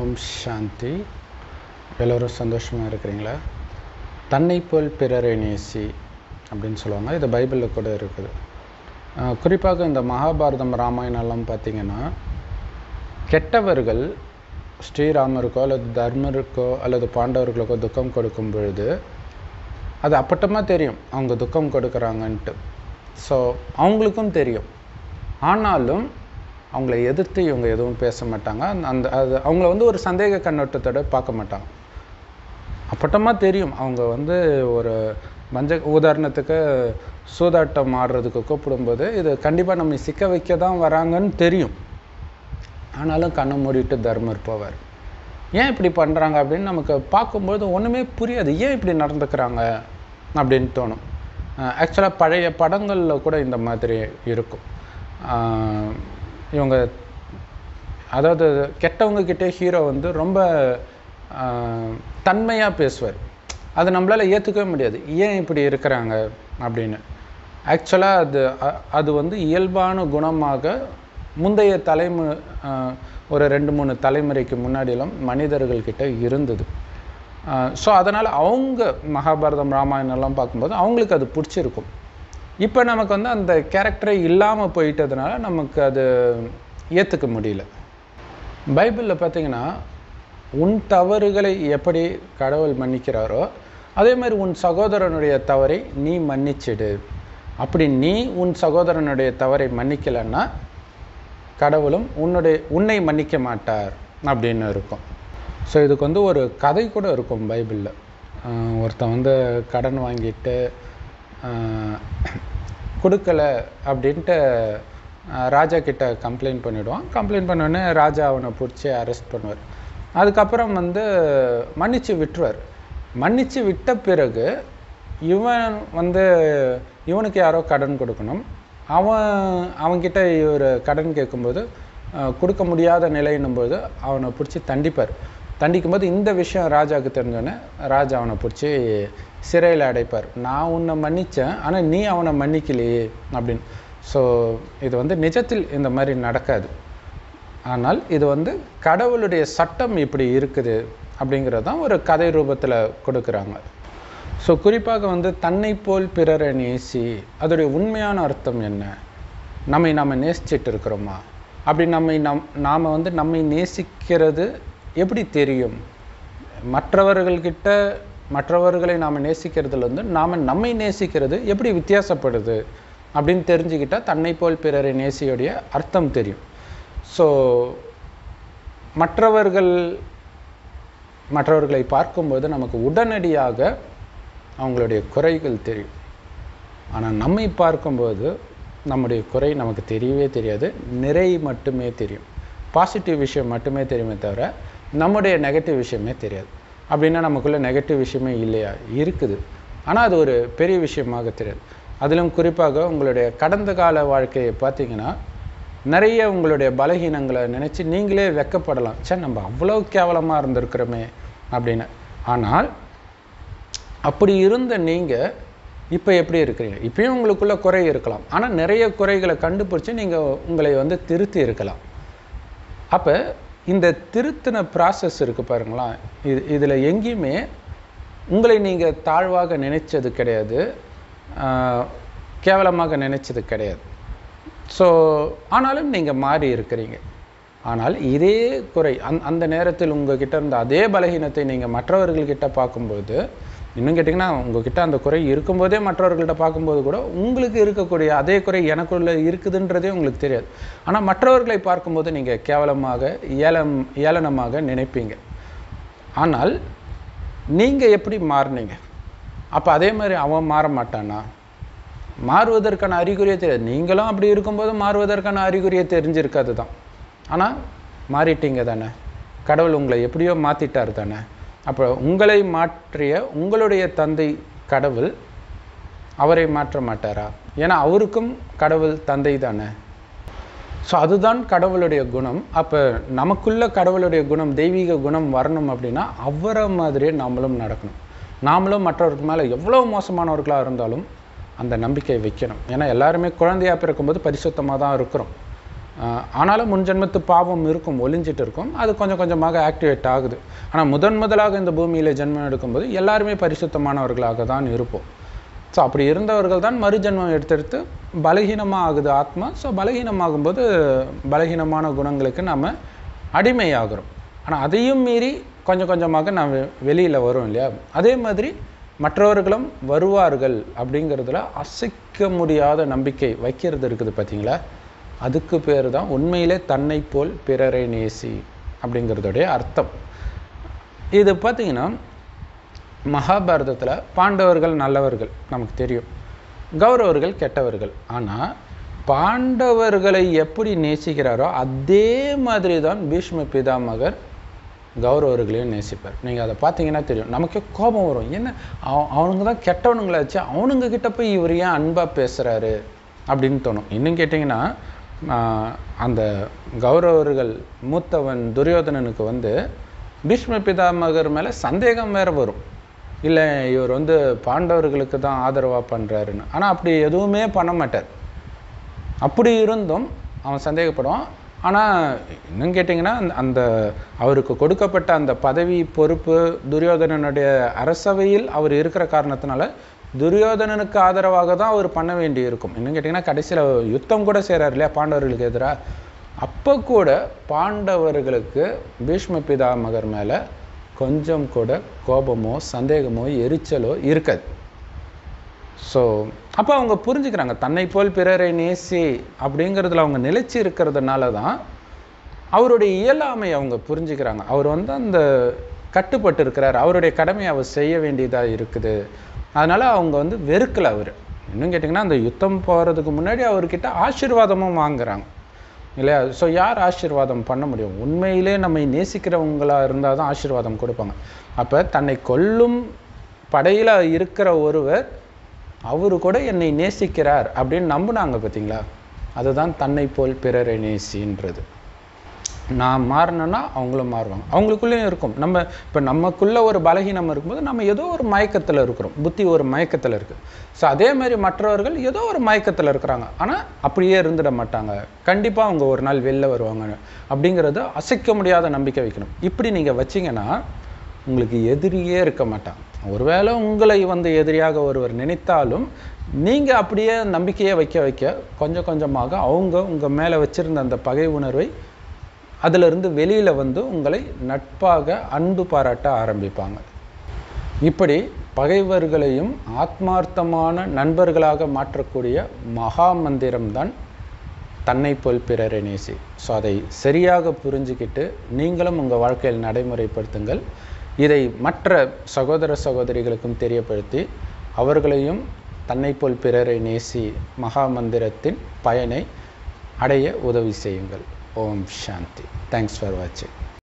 ஓம் சாந்தி எல்லோரும் சந்தோஷமாக இருக்கிறீங்களா தன்னை போல் பிறரை நேசி அப்படின்னு சொல்லுவாங்க இது பைபிளில் கூட இருக்குது அஹ் குறிப்பாக இந்த மகாபாரதம் ராமாயணம்லாம் பார்த்தீங்கன்னா கெட்டவர்கள் ஸ்ரீராமருக்கோ அல்லது தர்மருக்கோ அல்லது பாண்டவர்களுக்கோ துக்கம் கொடுக்கும் பொழுது அது அப்பட்டமாக தெரியும் அவங்க துக்கம் கொடுக்குறாங்கன்ட்டு ஸோ அவங்களுக்கும் தெரியும் ஆனாலும் அவங்கள எதிர்த்து இவங்க எதுவும் பேச மாட்டாங்க அந்த- அந்த அது அவங்கள வந்து ஒரு சந்தேக கண்ணோட்டத்தோட பார்க்க மாட்டாங்க அப்பட்டமாக தெரியும் அவங்க வந்து ஒரு மஞ்ச உதாரணத்துக்கு சூதாட்டம் ஆடுறதுக்கு கூப்பிடும்போது இது கண்டிப்பாக நம்ம சிக்க வைக்க தான் வராங்கன்னு தெரியும் ஆனாலும் கண்ணை மூடிட்டு தர்மர் போவார் ஏன் இப்படி பண்ணுறாங்க அப்படின்னு நமக்கு பார்க்கும்போது ஒன்றுமே புரியாது ஏன் இப்படி நடந்துக்கிறாங்க அப்படின்னு தோணும் ஆக்சுவலாக பழைய படங்களில் கூட இந்த மாதிரி இருக்கும் அஹ் இவங்க அதாவது கெட்டவங்க கிட்டே ஹீரோ வந்து ரொம்ப தன்மையாக பேசுவார் அது நம்மளால் ஏற்றுக்கவே முடியாது ஏன் இப்படி இருக்கிறாங்க அப்படின்னு ஆக்சுவலாக அது அ- அது வந்து இயல்பான குணமாக முந்தைய தலைமு ஆஹ் ஒரு ரெண்டு மூணு தலைமுறைக்கு முன்னாடியெல்லாம் மனிதர்கள்கிட்ட இருந்தது ஸோ அதனால் அவங்க மகாபாரதம் ராமாயணம்லாம் பார்க்கும்போது அவங்களுக்கு அது பிடிச்சிருக்கும் இப்போ நமக்கு வந்து அந்த கேரக்டரே இல்லாமல் போயிட்டதுனால நமக்கு அது ஏற்றுக்க முடியல பைபிளில் பார்த்தீங்கன்னா உன் தவறுகளை எப்படி கடவுள் மன்னிக்கிறாரோ அதே மாதிரி உன் சகோதரனுடைய தவறை நீ மன்னிச்சிடு அப்படி நீ உன் சகோதரனுடைய தவறை மன்னிக்கலைன்னா கடவுளும் உன்னுடைய உன்னை மன்னிக்க மாட்டார் அப்படின்னு இருக்கும் ஸோ இதுக்கு வந்து ஒரு கதை கூட இருக்கும் பைபிளில் ஒருத்தன் வந்து கடன் வாங்கிட்டு ஆஹ், கொடுக்கல அப்படின்ட்டு ஆஹ், ராஜா கிட்ட கம்ப்ளைண்ட் பண்ணிவிடுவான் கம்ப்ளைண்ட் பண்ணோடனே ராஜா அவனை பிடிச்சி அரெஸ்ட் பண்ணுவார் அதுக்கப்புறம் வந்து மன்னிச்சு விட்டுருவார் மன்னிச்சு விட்ட பிறகு இவன் வந்து இவனுக்கு யாரோ கடன் கொடுக்கணும் அவன் அவன்கிட்ட இவர் கடன் கேட்கும்போது அஹ், கொடுக்க முடியாத நிலைன்னும்போது அவனை பிடிச்சி தண்டிப்பார் தண்டிக்கும்போது இந்த விஷயம் ராஜாவுக்கு தெரிஞ்சோடனே ராஜா அவனை பிடிச்சி சிறையில் அடைப்பார் நான் உன்னை மன்னித்தேன் ஆனால் நீ அவனை மன்னிக்கலையே அப்படின்னு ஸோ இது வந்து நிஜத்தில் இந்த மாதிரி நடக்காது ஆனால் இது வந்து கடவுளுடைய சட்டம் இப்படி இருக்குது அப்படிங்கிறது தான் ஒரு கதை ரூபத்தில் கொடுக்குறாங்க ஸோ குறிப்பாக வந்து தன்னை போல் பிறரை நேசி அதோடைய உண்மையான அர்த்தம் என்ன நம்மை நாம் நேசிச்சிட்டு இருக்கிறோமா அப்படி நம்மை நம் நாம் வந்து நம்மை நேசிக்கிறது எப்படி தெரியும் மற்றவர்கள்கிட்ட மற்றவர்களை நாம் நேசிக்கிறதுல வந்து நாம் நம்மை நேசிக்கிறது எப்படி வித்தியாசப்படுது அப்படின்னு தெரிஞ்சுக்கிட்டா தன்னை போல் பிறரை நேசியோடைய அர்த்தம் தெரியும் ஸோ மற்றவர்கள் மற்றவர்களை பார்க்கும்போது நமக்கு உடனடியாக அவங்களுடைய குறைகள் தெரியும் ஆனால் நம்மை பார்க்கும்போது நம்முடைய குறை நமக்கு தெரியவே தெரியாது நிறை மட்டுமே தெரியும் பாசிட்டிவ் விஷயம் மட்டுமே தெரியுமே தவிர நம்முடைய நெகட்டிவ் விஷயமே தெரியாது அப்படின்னா நமக்குள்ள நெகட்டிவ் விஷயமே இல்லையா இருக்குது ஆனால் அது ஒரு பெரிய விஷயமாக தெரியாது அதிலும் குறிப்பாக உங்களுடைய கடந்த கால வாழ்க்கையை பார்த்தீங்கன்னா நிறைய உங்களுடைய பலகீனங்களை நினச்சி நீங்களே வெக்கப்படலாம் ச்சே நம்ம அவ்வளோ கேவலமாக இருந்திருக்கிறோமே அப்படின்னு ஆனால் அப்படி இருந்த நீங்கள் இப்போ எப்படி இருக்கிறீங்க இப்பயும் உங்களுக்குள்ள குறை இருக்கலாம் ஆனால் நிறைய குறைகளை கண்டுபிடிச்சி நீங்கள் உங்களை வந்து திருத்தி இருக்கலாம் அப்போ இந்த திருத்தின ப்ராசஸ் இருக்குது பாருங்களா இது இதில் எங்கேயுமே உங்களை நீங்கள் தாழ்வாக நினைச்சது கிடையாது ஆஹ், கேவலமாக நினைச்சது கிடையாது ஸோ ஆனாலும் நீங்கள் மாறி இருக்கிறீங்க ஆனால் இதே குறை அந் அந்த நேரத்தில் உங்ககிட்ட இருந்த அதே பலகீனத்தை நீங்கள் மற்றவர்கள்கிட்ட பார்க்கும்போது இன்னும் கேட்டிங்கன்னா உங்ககிட்ட அந்த குறை இருக்கும்போதே மற்றவர்கள்ட்ட பார்க்கும்போது கூட உங்களுக்கு இருக்கக்கூடிய அதே குறை எனக்குள்ள இருக்குதுன்றதே உங்களுக்கு தெரியாது ஆனால் மற்றவர்களை பார்க்கும்போது நீங்கள் கேவலமாக ஏலம் ஏளனமாக நினைப்பீங்க ஆனால் நீங்கள் எப்படி மாறுனீங்க அப்போ அதே மாதிரி அவன் மாற மாட்டானா மாறுவதற்கான அறிகுறியே தெரியாது நீங்களும் அப்படி இருக்கும்போது மாறுவதற்கான அறிகுறியே தெரிஞ்சிருக்காது தான் ஆனால் மாறிட்டீங்க தானே கடவுள் உங்களை எப்படியோ மாற்றிட்டார் தானே அப்போ உங்களை மாற்றிய உங்களுடைய தந்தை கடவுள் அவரை மாற்ற மாட்டாரா ஏன்னா அவருக்கும் கடவுள் தந்தை தானே ஸோ அதுதான் கடவுளுடைய குணம் அப்போ நமக்குள்ள கடவுளுடைய குணம் தெய்வீக குணம் வரணும் அப்படின்னா அவரை மாதிரியே நாமளும் நடக்கணும் நாமளும் மற்றவருக்கு மேலே எவ்வளோ மோசமானவர்களாக இருந்தாலும் அந்த நம்பிக்கை வைக்கணும் ஏன்னா எல்லாருமே குழந்தையாக பிறக்கும்போது பரிசுத்தமாக தான் இருக்கிறோம் ஆஹ் ஆனாலும் முன் ஜென்மத்து பாவம் இருக்கும் ஒளிஞ்சிட்டு இருக்கும் அது கொஞ்சம் கொஞ்சமாக ஆக்டிவேட் ஆகுது ஆனால் முதன் முதலாக இந்த பூமியில் ஜென்மம் எடுக்கும்போது எல்லாருமே பரிசுத்தமானவர்களாக தான் இருப்போம் ஸோ அப்படி இருந்தவர்கள் தான் மறுஜென்மம் எடுத்தெடுத்து பலகீனமாக ஆகுது ஆத்மா ஸோ பலகீனமாகும்போது பலகீனமான குணங்களுக்கு நாம் அடிமையாகிறோம் ஆனால் அதையும் மீறி கொஞ்சம் கொஞ்சமாக நாம் வெளியில் வரும் இல்லையா அதே மாதிரி மற்றவர்களும் வருவார்கள் அப்படிங்கிறதுல அசைக்க முடியாத நம்பிக்கை வைக்கிறது இருக்குது பார்த்தீங்களா அதுக்கு பேர் தான் உண்மையிலே தன்னை போல் பிறரை நேசி அப்படிங்கிறதுடைய அர்த்தம் இது பார்த்தீங்கன்னா மகாபாரதத்தில் பாண்டவர்கள் நல்லவர்கள் நமக்கு தெரியும் கௌரவர்கள் கெட்டவர்கள் ஆனால் பாண்டவர்களை எப்படி நேசிக்கிறாரோ அதே மாதிரி தான் பீஷ்ம பிதாமகர் கௌரவர்களையும் நேசிப்பார் நீங்கள் அதை பார்த்தீங்கன்னா தெரியும் நமக்கே கோபம் வரும் என்ன அவ- அவனுங்க தான் கெட்டவனுங்களாச்சு அவனுங்க கிட்ட போய் இவர் ஏன் அன்பாக பேசுகிறாரு அப்படின்னு தோணும் இன்னும் கேட்டிங்கன்னா ஆஹ், அந்த கௌரவர்கள் மூத்தவன் துரியோதனனுக்கு வந்து பீஷ்ம பிதாமகர் மேலே சந்தேகம் வேற வரும் இல்லை இவர் வந்து பாண்டவர்களுக்கு தான் ஆதரவாக பண்ணுறாருன்னு ஆனால் அப்படி எதுவுமே பண்ண மாட்டார் அப்படி இருந்தும் அவன் சந்தேகப்படுவான் ஆனால் இன்னும் கேட்டிங்கன்னா அந்த- அந்த அவருக்கு கொடுக்கப்பட்ட அந்த பதவி பொறுப்பு துரியோதனனுடைய அரசவையில் அவர் இருக்கிற காரணத்தினால துரியோதனனுக்கு ஆதரவாக தான் அவர் பண்ண வேண்டி இருக்கும் இன்னும் கேட்டிங்கன்னா கடைசியில் யுத்தம் கூட செய்கிறார் இல்லையா பாண்டவர்களுக்கு எதிராக அப்போ கூட பாண்டவர்களுக்கு பீஷ்ம பிதாமகர் மேலே கொஞ்சம் கூட கோபமோ சந்தேகமோ எரிச்சலோ இருக்காது ஸோ அப்போ அவங்க புரிஞ்சுக்கிறாங்க தன்னை போல் பிறரை நேசி அப்படிங்கிறதுல அவங்க நிலைச்சி இருக்கிறதுனால தான் அவருடைய இயலாமை அவங்க புரிஞ்சுக்கிறாங்க அவர் வந்து அந்த கட்டுப்பட்டு இருக்கிறார் அவருடைய கடமையை அவர் செய்ய வேண்டியதாக இருக்குது அதனால அவங்க வந்து வெறுக்கல அவர் இன்னும் கேட்டிங்கன்னா அந்த யுத்தம் போகிறதுக்கு முன்னாடி அவர்கிட்ட ஆசீர்வாதமும் வாங்குறாங்க இல்லையா ஸோ யார் ஆசீர்வாதம் பண்ண முடியும் உண்மையிலே நம்மை நேசிக்கிறவங்களா இருந்தால் தான் ஆசீர்வாதம் கொடுப்பாங்க அப்போ தன்னை கொல்லும் படையில் இருக்கிற ஒருவர் அவரு கூட என்னை நேசிக்கிறார் அப்படின்னு நம்புனாங்க பார்த்தீங்களா அதுதான் தன்னை போல் பிறரை நேசின்றது நான் மாறினேன்னா அவங்களும் மாறுவாங்க அவங்களுக்குள்ளேயும் இருக்கும் நம்ம இப்போ நமக்குள்ள ஒரு பலகீனம் இருக்கும்போது நம்ம ஏதோ ஒரு மயக்கத்தில் இருக்கிறோம் புத்தி ஒரு மயக்கத்தில் இருக்கு ஸோ அதே மாதிரி மற்றவர்கள் ஏதோ ஒரு மயக்கத்தில் இருக்கிறாங்க ஆனால் அப்படியே இருந்துட மாட்டாங்க கண்டிப்பாக அவங்க ஒரு நாள் வெளில வருவாங்க அப்படிங்கிறது அசைக்க முடியாத நம்பிக்கை வைக்கணும் இப்படி நீங்கள் வச்சீங்கன்னா உங்களுக்கு எதிரியே இருக்க மாட்டாங்க ஒருவேளை உங்களை வந்து எதிரியாக ஒருவர் நினைத்தாலும் நீங்கள் அப்படியே நம்பிக்கையை வைக்க வைக்க கொஞ்சம் கொஞ்சமாக அவங்க உங்கள் மேலே வச்சிருந்த அந்த பகை உணர்வை அதிலிருந்து வெளியில் வந்து உங்களை நட்பாக அன்பு பாராட்ட ஆரம்பிப்பாங்க இப்படி பகைவர்களையும் ஆத்மார்த்தமான நண்பர்களாக மாற்றக்கூடிய மகா மந்திரம்தான் தன்னை போல் பிறரை நேசி ஸோ அதை சரியாக புரிஞ்சுக்கிட்டு நீங்களும் உங்கள் வாழ்க்கையில் நடைமுறைப்படுத்துங்கள் இதை மற்ற சகோதர சகோதரிகளுக்கும் தெரியப்படுத்தி அவர்களையும் தன்னை போல் பிறரை நேசி மகா மந்திரத்தின் பயனை அடைய உதவி செய்யுங்கள் ஓம் சாந்தி தேங்க்ஸ் ஃபார் வாட்சிங்